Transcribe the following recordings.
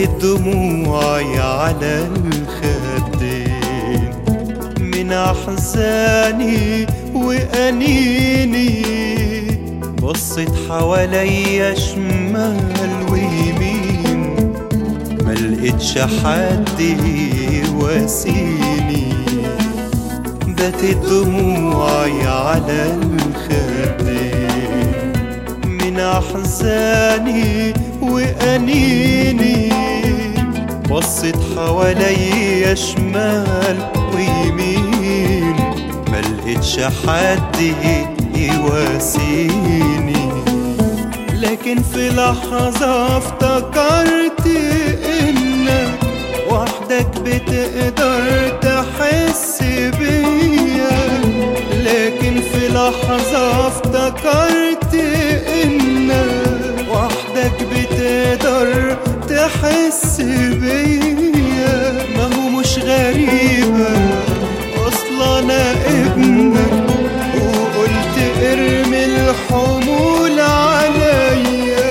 باتت دموعي على الخدين من أحزاني وأنيني بصيت حواليا شمال ويمين ملقتش حد يواسيني باتت دموعي على الخدين من أحزاني وأنيني بصيت حواليا شمال ويمين ملقتش حد يواسيني لكن في لحظة افتكرت انك وحدك بتقدر تحس بيا لكن في لحظة افتكرت انك وحدك بتقدر تحس بيا ما هو مش غريبة اصلا انا ابنك وقلت ارمي الحمول عليا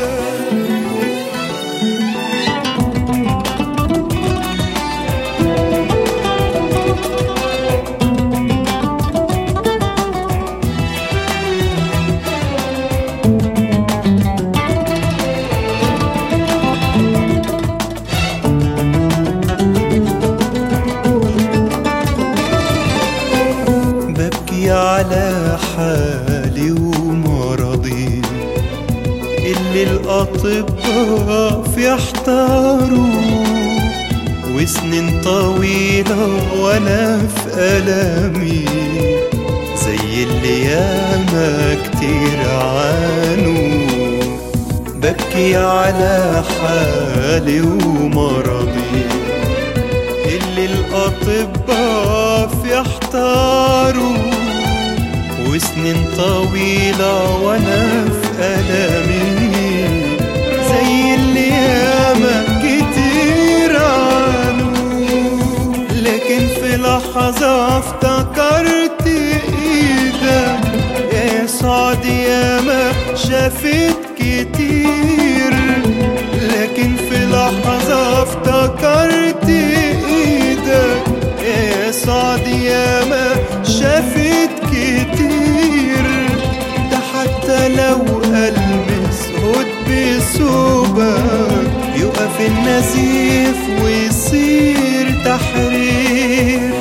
ببكي على حالي ومرضي اللي الأطباء في احتاروا وسنين طويلة وأنا في ألمي زي اللي ياما كتير عانوا ببكي على حالي ومرضي اللي الأطباء في احتاروا وسنين طويلة وأنا في ألمي زي اللي ياما كتير عانوا لكن في لحظة افتكرت إيدك يا سعد ياما شافت كتير لكن في لحظة افتكرت ايدك يا سعد ياما شافت كتير ده حتى لو ألمس هد بثوبك يقف النزيف ويصير تحرير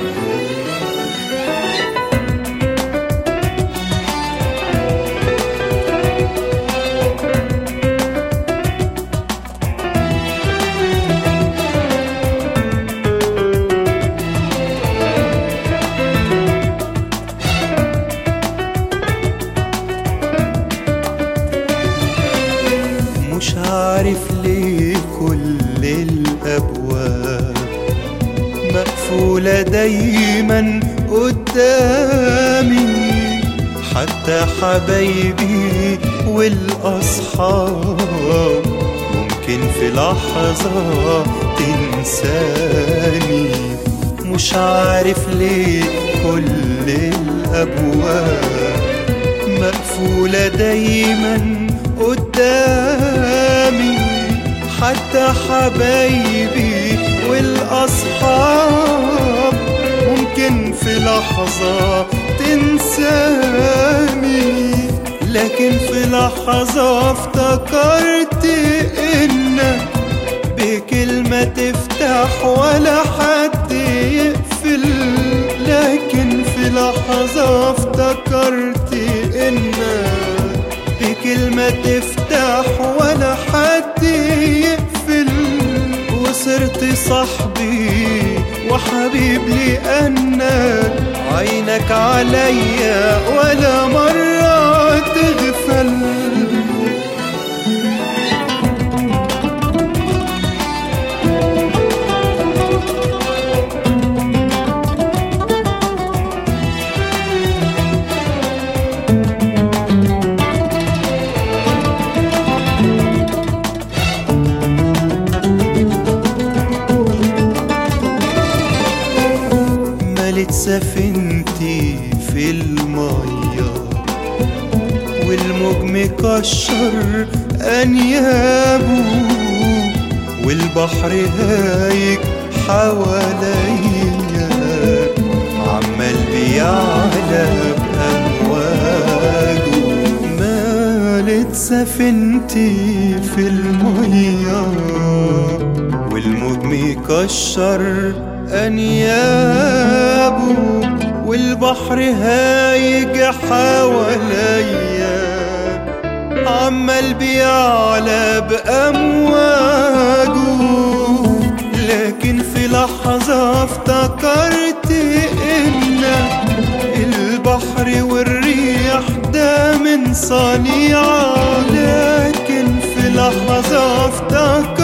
مش عارف ليه كل الأبواب مقفولة دايما قدامي حتى حبايبي والأصحاب ممكن في لحظة تنساني مش عارف ليه كل الأبواب مقفولة دايما قدامي حتى حبايبي والأصحاب ممكن في لحظة تنساني لكن في لحظة افتكرت إنك بكلمة تفتح ولا حد يقفل لكن في لحظة افتكرت إنك بكلمة تفتح ولا حد يقفل وصرت صاحبي وحبيب لأنك عينك عليا ولا مرة تغفل ملت سفينتي في المية والموج مكشر أنيابه والبحر هايج حواليا عمال بيعلى بأمواجه مالت سفينتي في المية والموج مكشر أنيابه والبحر هايج حواليا عمال بيعلى بأمواجه لكن في لحظة افتكرت إن البحر والريح ده من صنيعه لكن في لحظة افتكرت